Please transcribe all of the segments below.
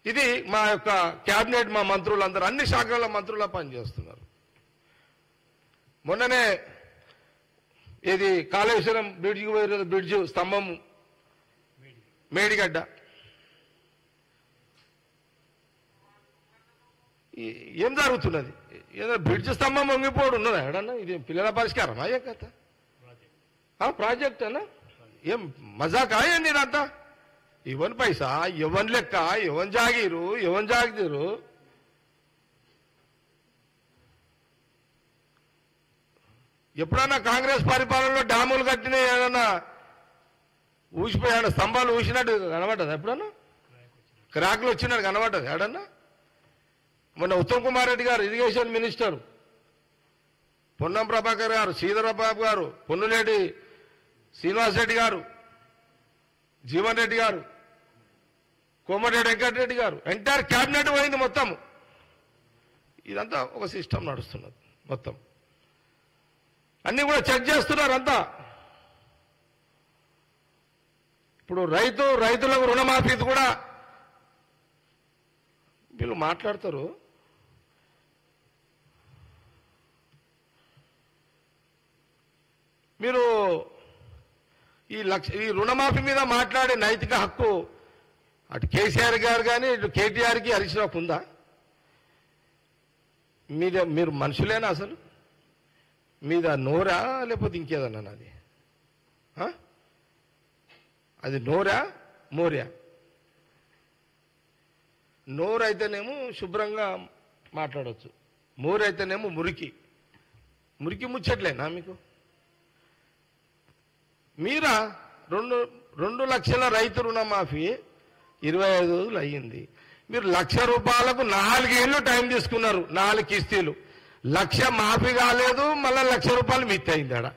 ఇది మా యొక్క క్యాబినెట్ మా మంత్రులందరూ అన్ని శాఖల మంత్రుల పనిచేస్తున్నారు మొన్ననే ఇది కాళేశ్వరం బ్రిడ్జికి పోయి బ్రిడ్జ్ స్తంభం మేడిగడ్డ ఈ- ఏం జరుగుతున్నది ఏదో బ్రిడ్జ్ స్తంభం వంగిపోవడం ఉన్నదా ఎడన్నా ఇది పిల్లల పరిష్కారం అయ్యే కథ ఆ, ప్రాజెక్ట్ అన్నా ఏం మజాకా ఏంది ఇదంతా ఇవన్ పైసా ఎవన్ లెక్క ఎవన్ జాగీరు ఎవన్ జాగిరు ఎప్పుడన్నా కాంగ్రెస్ పరిపాలనలో డ్యాములు కట్టిన ఏదన్నా ఊసిపోయాడు స్తంభాలు ఊసినట్టు కనబడ్డది ఎప్పుడన్నా క్రాక్లు వచ్చినట్టు కనబడ్డది ఎడన్నా మొన్న ఉత్తమ్ కుమార్ రెడ్డి గారు ఇరిగేషన్ మినిస్టర్ పొన్నం ప్రభాకర్ గారు శ్రీధరబాబు గారు పొన్నులేటి శ్రీనివాస్ రెడ్డి గారు జీవన్ రెడ్డి గారు కోమటిరెడ్డి వెంకటరెడ్డి గారు ఎంటైర్ క్యాబినెట్ పోయింది మొత్తం ఇదంతా ఒక సిస్టమ్ నడుస్తున్నది మొత్తం అన్ని కూడా చెక్ చేస్తున్నారు అంతా ఇప్పుడు రైతు రైతులకు రుణమాఫీ కూడా వీళ్ళు మాట్లాడతారు మీరు ఈ లక్ష ఈ రుణమాఫీ మీద మాట్లాడే నైతిక హక్కు అటు కేసీఆర్ గారు కానీ ఇటు కేటీఆర్కి హరీష్ రావుకు ఉందా మీద మీరు మనుషులేనా అసలు మీద నోరా లేకపోతే ఇంకేదన్నా నాది ఆ? అది నోరా మోర్యా నోరు అయితేనేమో శుభ్రంగా మాట్లాడవచ్చు మోరు అయితేనేమో మురికి మురికి ముచ్చట్లేనా మీకు మీరా రెండు రెండు లక్షల రైతు రుణమాఫీ ఇరవై ఐదు రోజులు అయ్యింది మీరు లక్ష రూపాయలకు నాలుగేళ్లు టైం తీసుకున్నారు నాలుగు కిస్తీలు లక్ష మాఫీ కాలేదు మళ్ళీ లక్ష రూపాయలు మిత్తి అయింది ఆడ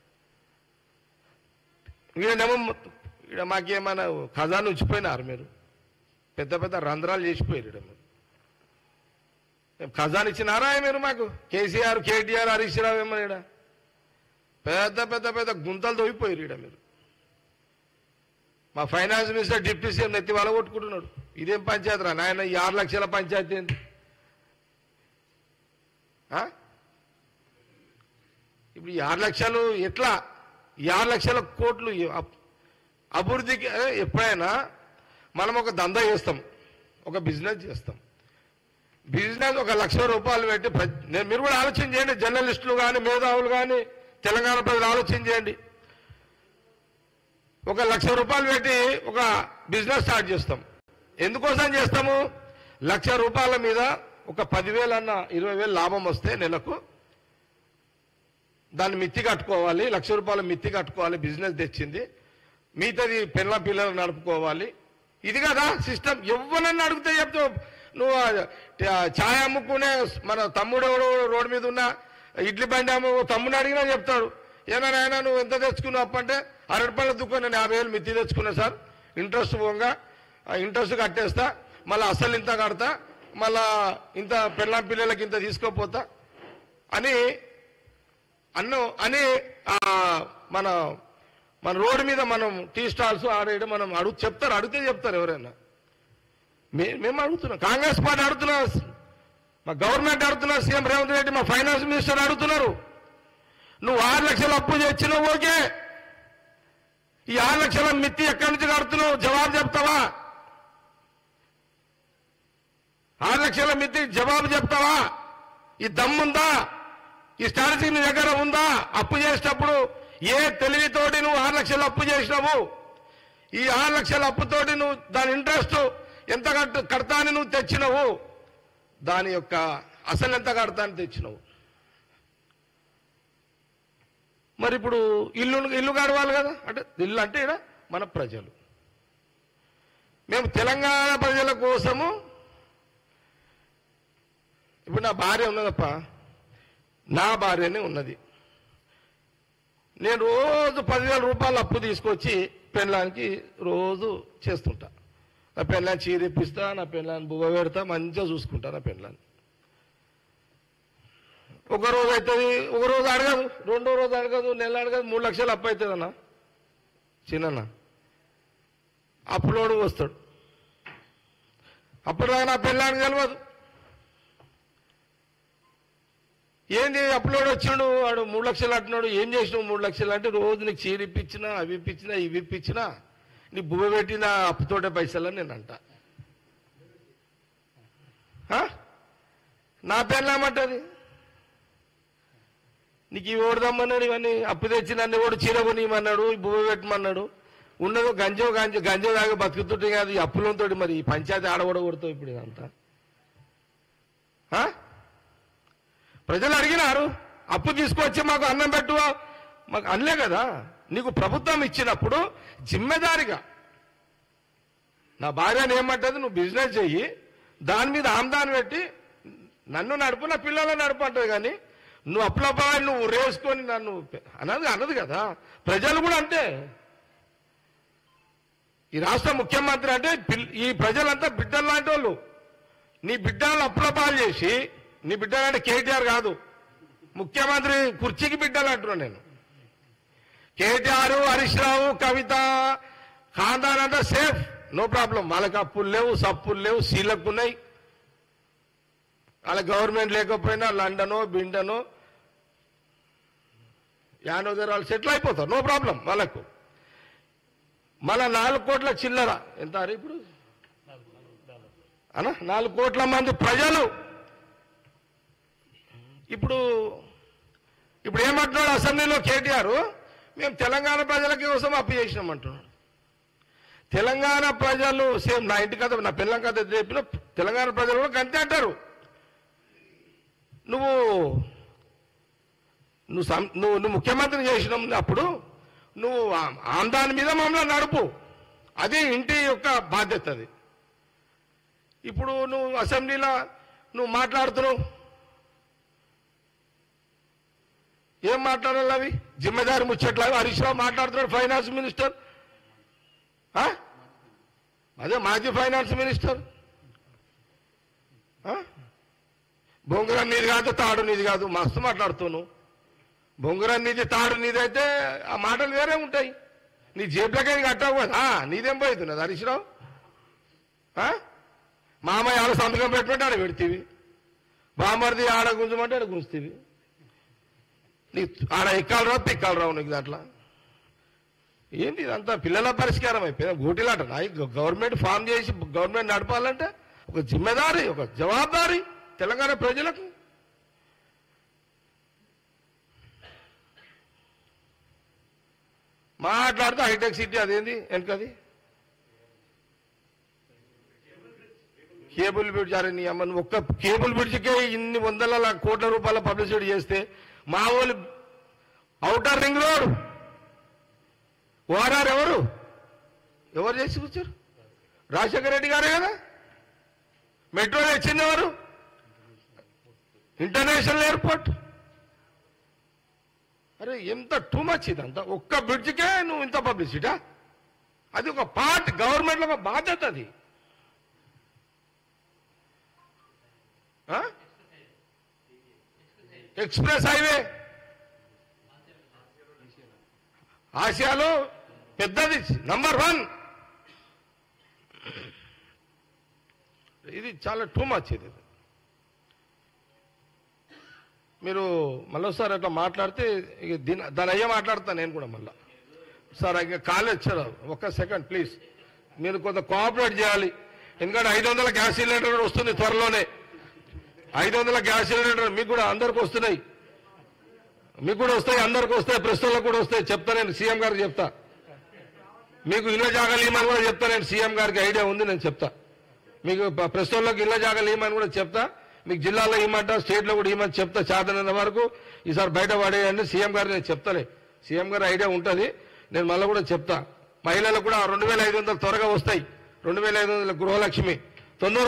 ఈడనేమో ఈడ మాకేమైనా ఖజానా ఉంచిపోయినారు మీరు పెద్ద పెద్ద రంధ్రాలు చేసిపోయారు ఈడ మీరు ఏం ఖజానా ఇచ్చినారా మీరు మాకు కేసీఆర్ కేటీఆర్ హరీష్ రావు ఏమో ఈడ పెద్ద పెద్ద పెద్ద గుంతలు తవ్విపోయారు ఈడ మీరు మా ఫైనాన్స్ మినిస్టర్ డిప్యూటీ సీఎం నెత్తి వాళ్ళ కొట్టుకుంటున్నాడు ఇదేం పంచాయతీ రా నాయన ఈ ఆరు లక్షల పంచాయతీ ఏంది ఆ? ఇప్పుడు ఈ ఆరు లక్షలు ఎట్లా ఈ ఆరు లక్షల కోట్లు ఈ అప్- అభివృద్ధికి ఏ, ఎప్పుడైనా మనం ఒక దందా చేస్తాం ఒక బిజినెస్ చేస్తాం బిజినెస్ ఒక లక్ష రూపాయలు పెట్టి ప్ర- నేను మీరు కూడా ఆలోచన చేయండి జర్నలిస్టులు కానీ మేధావులు కానీ తెలంగాణ ప్రజలు ఆలోచన చేయండి ఒక లక్ష రూపాయలు పెట్టి ఒక బిజినెస్ స్టార్ట్ చేస్తాం ఎందుకోసం చేస్తాము లక్ష రూపాయల మీద ఒక పదివేలు అన్న ఇరవై వేలు లాభం వస్తే నెలకు దాన్ని మిత్తి కట్టుకోవాలి లక్ష రూపాయల మిత్తి కట్టుకోవాలి బిజినెస్ తెచ్చింది మిగతాది పిల్ల పిల్లలు నడుపుకోవాలి ఇది కదా సిస్టమ్ ఎవరన్నా అడిగితే చెప్తావు నువ్వు ఆ ఛాయ్ అమ్ముకునే మన తమ్ముడు ఎవడో రోడ్డు మీద ఉన్న ఇడ్లీ బండి అమ్ము తమ్ముడు అడిగినా చెప్తాడు ఏనా నాయనా నువ్వు ఎంత తెచ్చుకున్నావు అప్ప అంటే అరటి పళ్ళ దుకాణం నేను యాభై వేలు మిత్తి తెచ్చుకున్నా సార్ ఇంట్రెస్ట్ పోగా ఇంట్రెస్ట్ కట్టేస్తా మళ్ళీ అసలు ఇంత కడతా మళ్ళా ఇంత పిల్ల పిల్లలకి ఇంత తీసుకోపోతా అని అన్ను అని ఆ, మన మన రోడ్డు మీద మనం టీ స్టాల్స్ ఆడేయడం మనం అడుగు చెప్తారు అడిగితే చెప్తారు ఎవరైనా మే మేము అడుగుతున్నాం కాంగ్రెస్ పార్టీ అడుగుతున్నారు మా గవర్నమెంట్ అడుగుతున్నారు సీఎం రేవంత్ రెడ్డి మా ఫైనాన్స్ మినిస్టర్ అడుగుతున్నారు నువ్వు ఆరు లక్షలు అప్పు తెచ్చినావు ఓకే ఈ ఆరు లక్షల మిత్తి ఎక్కడి నుంచి కడుతున్నావు జవాబు చెప్తావా ఆరు లక్షల మిత్తి జవాబు చెప్తావా ఈ దమ్ముందా ఈ స్ట్రాటజీ నీ దగ్గర ఉందా అప్పు చేసేటప్పుడు ఏ తెలివితోటి నువ్వు ఆరు లక్షలు అప్పు చేసినావు ఈ ఆరు లక్షల అప్పుతోటి నువ్వు దాని ఇంట్రెస్ట్ ఎంత కట్టు కడతా అని నువ్వు తెచ్చినావు దాని యొక్క అసలు ఎంత కడతా అని తెచ్చినావు మరి ఇప్పుడు ఇల్లు ఇల్లు గడవాలి కదా అంటే ఇల్లు అంటే ఈడ మన ప్రజలు మేము తెలంగాణ ప్రజల కోసము ఇప్పుడు నా భార్య ఉన్నదప్ప నా భార్యనే ఉన్నది నేను రోజు పదివేల రూపాయలు అప్పు తీసుకొచ్చి పెళ్ళానికి రోజు చేస్తుంటా నా పెళ్ళాన్ని చీరెప్పిస్తా నా పెళ్ళాన్ని బువ్వ పెడతా మంచిగా చూసుకుంటా నా పెళ్ళాన్ని ఒక రోజు అవుతుంది ఒక రోజు అడగదు రెండో రోజు అడగదు నెల అడగదు మూడు లక్షలు అప్పు అవుతుంది అన్న చిన్న అప్పులోడు వస్తాడు అప్పటిదాకా నా పెళ్ళానికి తెలియదు ఏంది అప్లోడ్ వచ్చినాడు వాడు మూడు లక్షలు అంటున్నాడు ఏం చేసినావు మూడు లక్షలు అంటే రోజు నీకు చీర ఇప్పించినా అవి ఇప్పించినా ఇవి ఇప్పించినా నీ బువ్వ పెట్టిన అప్పుతోటే పైసలు అని నేను అంట ఆ? నా పెళ్ళామంటది నీకు ఇవి ఓడదమ్మన్నాడు ఇవన్నీ అప్పు తెచ్చి నన్ను కూడా చీర కొనియమన్నాడు ఈ బువ్వ పెట్టమన్నాడు ఉన్నదో గంజో గంజో గంజో దాకా బతుకుతుంటే కాదు ఈ అప్పులతో మరి ఈ పంచాయతీ ఆడబడ కొడుతావు ఇప్పుడు ఇదంతా ఆ? ప్రజలు అడిగినారు అప్పు తీసుకొచ్చి మాకు అన్నం పెట్టు మాకు అనలే కదా నీకు ప్రభుత్వం ఇచ్చినప్పుడు జిమ్మెదారిగా నా భార్యను ఏమంటది నువ్వు బిజినెస్ చెయ్యి దాని మీద ఆమ్దాన్ని పెట్టి నన్ను నడుపు నా పిల్లలను నడుపు అంటది కానీ నువ్వు అప్పులపాలు నువ్వు రేసుకొని నన్ను పె- అన్నది అన్నది కదా ప్రజలు కూడా అంతే ఈ రాష్ట్ర ముఖ్యమంత్రి అంటే పిల్- ఈ ప్రజలంతా బిడ్డలు లాంటి వాళ్ళు నీ బిడ్డలను అప్పులపాలు చేసి నీ బిడ్డలు అంటే కేటీఆర్ కాదు ముఖ్యమంత్రి కుర్చీకి బిడ్డలు అంటున్నాను నేను కేటీఆర్ హరీష్ రావు కవిత ఖాందాన్ అంతా సేఫ్ నో ప్రాబ్లం వాళ్ళకి అప్పులు లేవు సప్పులు లేవు సీలకు ఉన్నాయి వాళ్ళ గవర్నమెంట్ లేకపోయినా లండనో బిండనో యానో దగ్గర వాళ్ళు సెటిల్ అయిపోతారు నో ప్రాబ్లం వాళ్ళకు మళ్ళా నాలుగు కోట్ల చిల్లర ఎంత అరే ఇప్పుడు అనా నాలుగు కోట్ల మంది ప్రజలు ఇప్పుడు ఇప్పుడు ఏమంటున్నాడు అసెంబ్లీలో కేటీఆర్ మేము తెలంగాణ ప్రజల కోసం అప్పు చేసినాం అంటున్నాడు తెలంగాణ ప్రజలు సేమ్ నా ఇంటి కథ నా పిల్లం కథ చెప్పిన తెలంగాణ ప్రజలు కూడా అంతే అంటారు నువ్వు నువ్వు సం- నువ్వు నువ్వు ముఖ్యమంత్రి చేసినావు అప్పుడు నువ్వు ఆ- ఆందాని మీద మమ్మల్ని నడుపు అది ఇంటి యొక్క బాధ్యత అది ఇప్పుడు నువ్వు అసెంబ్లీలో నువ్వు మాట్లాడుతున్నావు ఏం మాట్లాడాలి అవి జిమ్మెదారి ముచ్చట్లు అవి హరీష్ రావు మాట్లాడుతున్నాడు ఫైనాన్స్ మినిస్టర్ ఆ? అదే మాజీ ఫైనాన్స్ మినిస్టర్ ఆ? బొంగురం నీది కాదు తాడు నీది కాదు మస్తు మాట్లాడుతున్నావు బొంగురం నీది తాడు నీది అయితే ఆ మాటలు వేరే ఉంటాయి నీ జేబులకే కట్టావు కదా ఆ, నీదేం పోతున్నది హరీష్ రావు ఆ? మామయ్య ఆడ సంతకం పెట్టమంటే ఆడ పెడితేవి బామర్ది ఆడ గుంజమంటే ఆడ గుంజుతీవి నీకు ఆడ ఎక్కాలి రావు పిక్కాలి రావు నీకు దాంట్లో ఏంటి ఇదంతా పిల్లల పరిష్కారం అయిపోయింది గోటిలాట నాయి గవర్నమెంట్ ఫామ్ చేసి గవర్నమెంట్ నడపాలంటే ఒక జిమ్మెదారి ఒక జవాబారి తెలంగాణ ప్రజలకు మాట్లాడితే హైటెక్ సిటీ అదేంది వెనకది కేబుల్ బ్రిడ్జ్ అరే నీ అమ్మ నువ్వు ఒక్క కేబుల్ బ్రిడ్జ్కే ఇన్ని వందల కోట్ల రూపాయల పబ్లిసిటీ చేస్తే మా వాళ్ళు అవుటర్ రింగ్ రోడ్ ఓఆర్ఆర్ ఎవరు ఎవరు చేసి కూర్చారు రాజశేఖర రెడ్డి గారే కదా మెట్రో తెచ్చింది ఎవరు ఇంటర్నేషనల్ ఎయిర్పోర్ట్ అరే ఎంత టూ మచ్ ఇదంతా ఒక్క బ్రిడ్జ్కే నువ్వు ఇంత పబ్లిసిటా అది ఒక పార్ట్ గవర్నమెంట్లో ఒక బాధ్యత అది ఆ? ఎక్స్ప్రెస్ హైవే ఆసియాలో పెద్దది నంబర్ వన్ ఇది చాలా టూ మచ్ ఇది మీరు మళ్ళీసారి అట్లా మాట్లాడితే ఇక దీని దాని అయ్యే మాట్లాడతాను నేను కూడా మళ్ళా సార్ ఇక కాలేజ్ వచ్చారు ఒక్క సెకండ్ ప్లీజ్ మీరు కొంత కోఆపరేట్ చేయాలి ఎందుకంటే ఐదు వందల గ్యాస్ సిలిండర్ కూడా వస్తుంది త్వరలోనే ఐదు వందల గ్యాస్ సిలిండర్ మీకు కూడా అందరికి వస్తున్నాయి మీకు కూడా వస్తాయి అందరికి వస్తాయి ప్రస్తుతాలకు కూడా వస్తాయి చెప్తా నేను సీఎం గారికి చెప్తా మీకు ఇళ్ళ జాగాలు ఇవ్వమని కూడా చెప్తా నేను సీఎం గారికి ఐడియా ఉంది నేను చెప్తా మీకు ప- ప్రస్తుతంలోకి ఇళ్ళ జాగాలు ఇవ్వమని కూడా చెప్తా మీకు జిల్లాలో ఇవ్వమంట స్టేట్లో కూడా ఇవ్వమని చెప్తా చేతనంత వరకు ఈసారి బయట పడేయండి సీఎం గారు నేను చెప్తాలే సీఎం గారు ఐడియా ఉంటుంది నేను మళ్ళీ కూడా చెప్తా మహిళలకు కూడా రెండు వేల ఐదు వందలు త్వరగా వస్తాయి రెండు వేల ఐదు వందల గృహలక్ష్మి తొందర